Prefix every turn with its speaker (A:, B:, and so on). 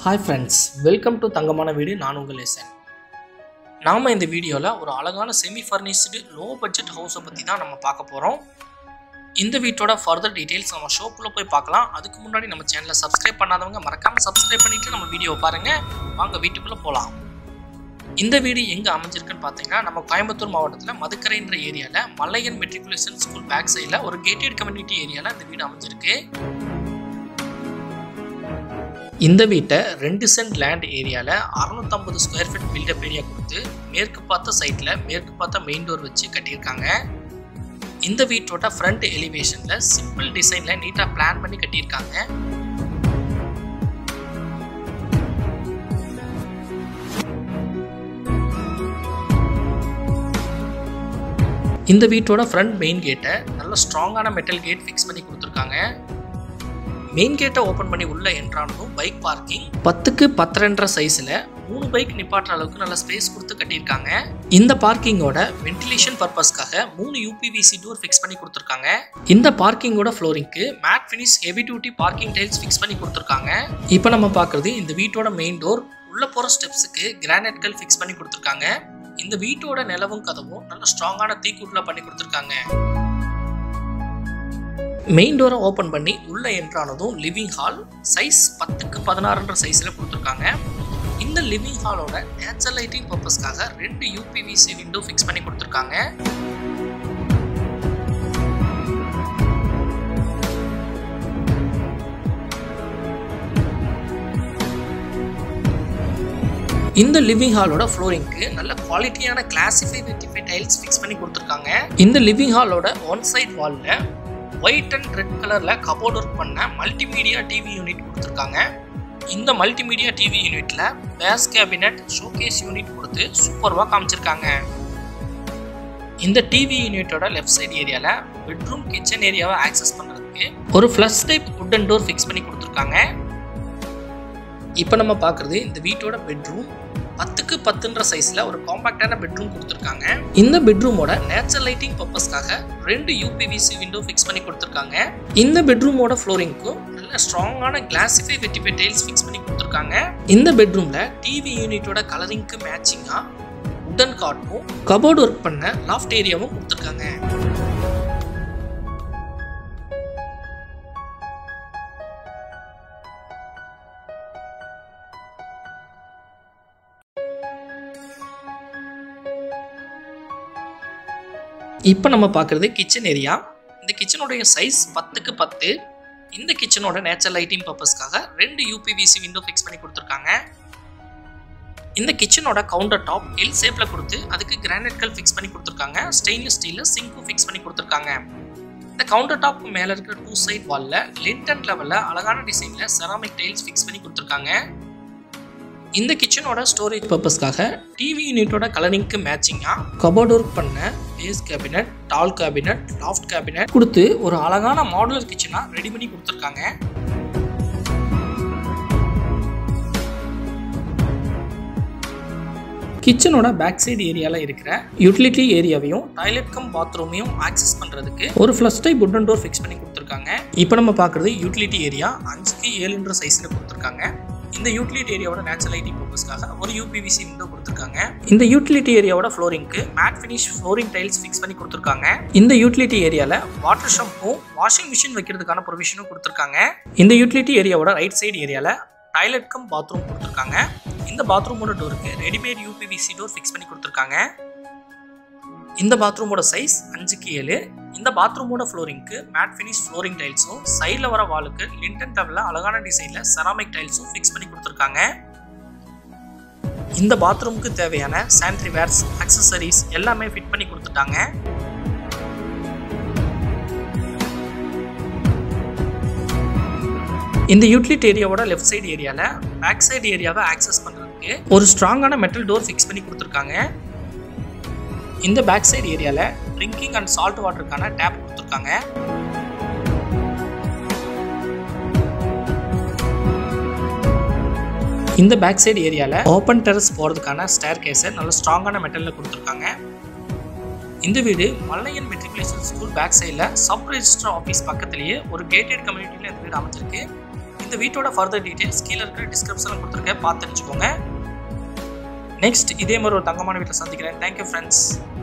A: hi friends welcome to தங்கமான வீடு நான் உங்கள் எஸ்என் நாம் இந்த வீடியோவில் ஒரு அழகான செமி ஃபர்னிஷ்டு லோ பட்ஜெட் ஹவுஸை பற்றி தான் நம்ம பார்க்க போகிறோம் இந்த வீட்டோட ஃபர்தர் டீட்டெயில்ஸ் நம்ம ஷோக்குள்ளே போய் பார்க்கலாம் அதுக்கு முன்னாடி நம்ம சேனலை சப்ஸ்கிரைப் பண்ணாதவங்க மறக்காமல் சப்ஸ்கிரைப் பண்ணிவிட்டு நம்ம வீடியோ பாருங்கள் வாங்க வீட்டுக்குள்ளே போகலாம் இந்த வீடு எங்கே அமைஞ்சிருக்குன்னு பார்த்தீங்கன்னா நம்ம கோயம்புத்தூர் மாவட்டத்தில் மதுக்கரைன்ற ஏரியாவில் மலையன் மெட்ரிகுலேஷன் ஸ்கூல் பேக் சைடில் ஒரு கேட்டட் கம்யூனிட்டி ஏரியாவில் இந்த வீடு அமைஞ்சிருக்கு இந்த வீட்டை ரெண்டு சென்ட் லேண்ட் ஏரியாவில் அறுநூத்தம்பது ஸ்கொயர் ஃபீட் பில்டப் ஏரியா கொடுத்து மேற்கு பார்த்த சைட்டில் மேற்கு பார்த்த மெயின் டோர் வச்சு கட்டியிருக்காங்க இந்த வீட்டோட ஃப்ரண்ட் எலிவேஷனில் சிம்பிள் டிசைனில் நீட்டாக பிளான் பண்ணி கட்டியிருக்காங்க இந்த வீட்டோட ஃப்ரண்ட் மெயின் கேட்டை நல்ல ஸ்ட்ராங்கான மெட்டல் கேட் ஃபிக்ஸ் பண்ணி கொடுத்துருக்காங்க மெயின் கேட்டை ஓப்பன் பண்ணி உள்ள என்ட்ரானதும் பைக் பார்க்கிங் பத்துக்கு பத்தரைன்ற சைஸில் மூணு பைக் நிப்பாட்டுற அளவுக்கு நல்ல ஸ்பேஸ் கொடுத்து கட்டியிருக்காங்க இந்த பார்க்கிங்கோட வென்டிலேஷன் பர்பஸ்க்காக மூணு யூபிவிசி டோர் ஃபிக்ஸ் பண்ணி கொடுத்துருக்காங்க இந்த பார்க்கிங்கோட ஃப்ளோரிங்க்கு matte finish heavy duty parking tiles fix பண்ணி கொடுத்துருக்காங்க இப்போ நம்ம பார்க்குறது இந்த வீட்டோட மெயின் டோர் உள்ள போகிற ஸ்டெப்ஸுக்கு கிரானைட்கள் ஃபிக்ஸ் பண்ணி கொடுத்துருக்காங்க இந்த வீட்டோட நிலவும் கதவும் நல்ல ஸ்ட்ராங்கான தீக்கூட்டில் பண்ணி கொடுத்துருக்காங்க மெயின் டோரை ஓப்பன் பண்ணி உள்ள என்ட்ரானதும் லிவிங் ஹால் சைஸ் பத்துக்கு பதினாறுன்ற சைஸில் கொடுத்துருக்காங்க இந்த லிவிங் ஹாலோட நேச்சுரல் லைட்டிங் பர்பஸ்க்காக ரெண்டு யூபிவிசி விண்டோ ஃபிக்ஸ் பண்ணி கொடுத்துருக்காங்க இந்த லிவிங் ஹாலோட ஃப்ளோரிங்க்கு நல்ல குவாலிட்டியான கிளாசிஃபை வெட்டிஃபை டைல்ஸ் ஃபிக்ஸ் பண்ணி கொடுத்துருக்காங்க இந்த லிவிங் ஹாலோட ஒன் சைட் வாலில் ஒயிட் அண்ட் ரெட் கலரில் கபோர்ட் ஒர்க் பண்ண மல்டிமீடியா டிவி யூனிட் கொடுத்துருக்காங்க இந்த மல்டிமீடியா டிவி யூனிட்டில் பேஸ் கேபினட் ஷோகேஸ் யூனிட் கொடுத்து சூப்பர்வாக காமிச்சிருக்காங்க இந்த டிவி யூனிட்டோட லெஃப்ட் சைடு ஏரியாவில் பெட்ரூம் கிச்சன் ஏரியாவை ஆக்சஸ் பண்ணுறதுக்கு ஒரு flush type wooden door fix பண்ணி கொடுத்துருக்காங்க இப்போ நம்ம பார்க்குறது இந்த வீட்டோட பெட்ரூம் பத்துக்கு பத்துன்ற சைஸில் ஒரு காம்பாக்டான பெட்ரூம் கொடுத்துருக்காங்க இந்த பெட்ரூமோட நேச்சுரல் லைட்டிங் பர்பஸ்க்காக ரெண்டு யூபிவிசி விண்டோ ஃபிக்ஸ் பண்ணி கொடுத்துருக்காங்க இந்த பெட்ரூமோட ஃப்ளோரிங்க்கும் நல்ல ஸ்ட்ராங்கான கிளாசிஃபை வெட்டிஃபை டைல்ஸ் ஃபிக்ஸ் பண்ணி கொடுத்துருக்காங்க இந்த பெட்ரூமில் டிவி யூனிட்டோட கலரிங்க்கு மேட்சிங்காக உட்டன் காட்டும் கபோர்டு ஒர்க் பண்ண லாஃப்ட் ஏரியாவும் கொடுத்துருக்காங்க இப்போ நம்ம பார்க்குறது கிச்சன் ஏரியா இந்த கிச்சனுடைய சைஸ் பத்துக்கு பத்து இந்த கிச்சனோட நேச்சுரல் லைட்டிங் பர்பஸ்க்காக ரெண்டு யூபிவிசி விண்டோ ஃபிக்ஸ் பண்ணி கொடுத்துருக்காங்க இந்த கிச்சனோட கவுண்டர் டாப் எல் ஷேப்பில் கொடுத்து அதுக்கு கிரானைட்கள் ஃபிக்ஸ் பண்ணி கொடுத்துருக்காங்க ஸ்டெயின்லெஸ் ஸ்டீலில் சிங்க்கும் ஃபிக்ஸ் பண்ணி கொடுத்துருக்காங்க இந்த கவுண்டர் டாப் மேலே இருக்கிற டூ சைட் வாலில் லிண்டன் லெவலில் அழகான டிசைனில் செராமிக் டைல்ஸ் ஃபிக்ஸ் பண்ணி கொடுத்துருக்காங்க இந்த கிச்சனோட ஸ்டோரேஜ் பர்பஸ்க்காக டிவி யூனிட்டோட கலரிங்க்கு மேட்சிங்காக கபோர்ட் ஒர்க் பண்ண base cabinet tall cabinet loft cabinet கொடுத்து ஒரு அழகான மாடுலர் கிச்சனாக ரெடி பண்ணி கொடுத்துருக்காங்க கிச்சனோட பேக் சைடு ஏரியாவில் இருக்கிற யூட்டிலிட்டி ஏரியாவையும் டாய்லெட் கம் பாத்ரூமையும் ஆக்சஸ் பண்ணுறதுக்கு ஒரு flush type wooden door fix பண்ணி கொடுத்துருக்காங்க இப்போ நம்ம பார்க்குறது யூட்டிலிட்டி ஏரியா அஞ்சுக்கு ஏழுன்ற சைஸில் கொடுத்துருக்காங்க இந்த யூட்டிலிட்டி ஏரியாவோட நேச்சுரல் லைட்டிங் பர்பஸ்க்காக ஒரு யூபிவிசி விண்டோ கொடுத்துருக்காங்க இந்த யூட்டிலிட்டி ஏரியாவோட ஃப்ளோரிங்க்கு matte finish flooring tiles fix பண்ணி கொடுத்துருக்காங்க இந்த யூட்டிலிட்டி ஏரியாவில் வாட்டர் ஷம்பும் வாஷிங் மிஷின் வைக்கிறதுக்கான ப்ரொவிஷனும் கொடுத்துருக்காங்க இந்த யூட்டிலிட்டி ஏரியாவோட ரைட் சைடு ஏரியாவில் டாய்லெட் கம் பாத்ரூம் கொடுத்துருக்காங்க இந்த பாத்ரூமோட டோருக்கு ரெடிமேட் யூபிவிசி டோர் ஃபிக்ஸ் பண்ணி கொடுத்துருக்காங்க இந்த பாத்ரூமோட சைஸ் அஞ்சுக்கு ஏழு இந்த பாத்ரூமோட ஃப்ளோரிங்க்கு மேட் ஃபினிஷ் ஃப்ளோரிங் டைல்ஸும் சைடில் வர வாலுக்கு லிண்டன் டவில் அழகான டிசைனில் செராமிக் டைல்ஸும் ஃபிக்ஸ் பண்ணி கொடுத்துருக்காங்க இந்த பாத்ரூமுக்கு தேவையான சானிட்டரி வேர்ஸ் அக்சசரிஸ் எல்லாமே ஃபிட் பண்ணி கொடுத்துட்டாங்க இந்த யூட்டிலிட்டி ஏரியாவோட லெஃப்ட் சைடு ஏரியாவில் பேக் சைடு ஏரியாவை ஆக்சஸ் பண்ணுறதுக்கு ஒரு ஸ்ட்ராங்கான மெட்டல் டோர் ஃபிக்ஸ் பண்ணி கொடுத்துருக்காங்க இந்த பேக் சைடு ஏரியாவில் ட்ரிங்கிங் அண்ட் சால்ட் வாட்டருக்கான டேப் கொடுத்துருக்காங்க இந்த பேக் சைடு ஏரியாவில் ஓப்பன் டெரஸ் போகிறதுக்கான ஸ்டேர் கேஸை நல்ல ஸ்ட்ராங்கான மெட்டலில் கொடுத்துருக்காங்க இந்த வீடு மல்லையன் மெட்ரிகுலேஷன் ஸ்கூல் பேக் சைடில் சப் ரெஜிஸ்டர் ஆஃபீஸ் பக்கத்துலேயே ஒரு கேட்டட் கம்யூனிட்டியில் இந்த வீடு அமைஞ்சிருக்கு இந்த இந்த வீட்டோட ஃபர்தர் டீடைல்ஸ் கீழே இருக்கிற டிஸ்கிரிப்ஷனில் கொடுத்துருக்கேன் பார்த்து தெரிஞ்சுக்கோங்க நெக்ஸ்ட் இதே மாதிரி ஒரு தங்கமான வீட்டில் சந்திக்கிறேன் தேங்க்யூ ஃப்ரெண்ட்ஸ்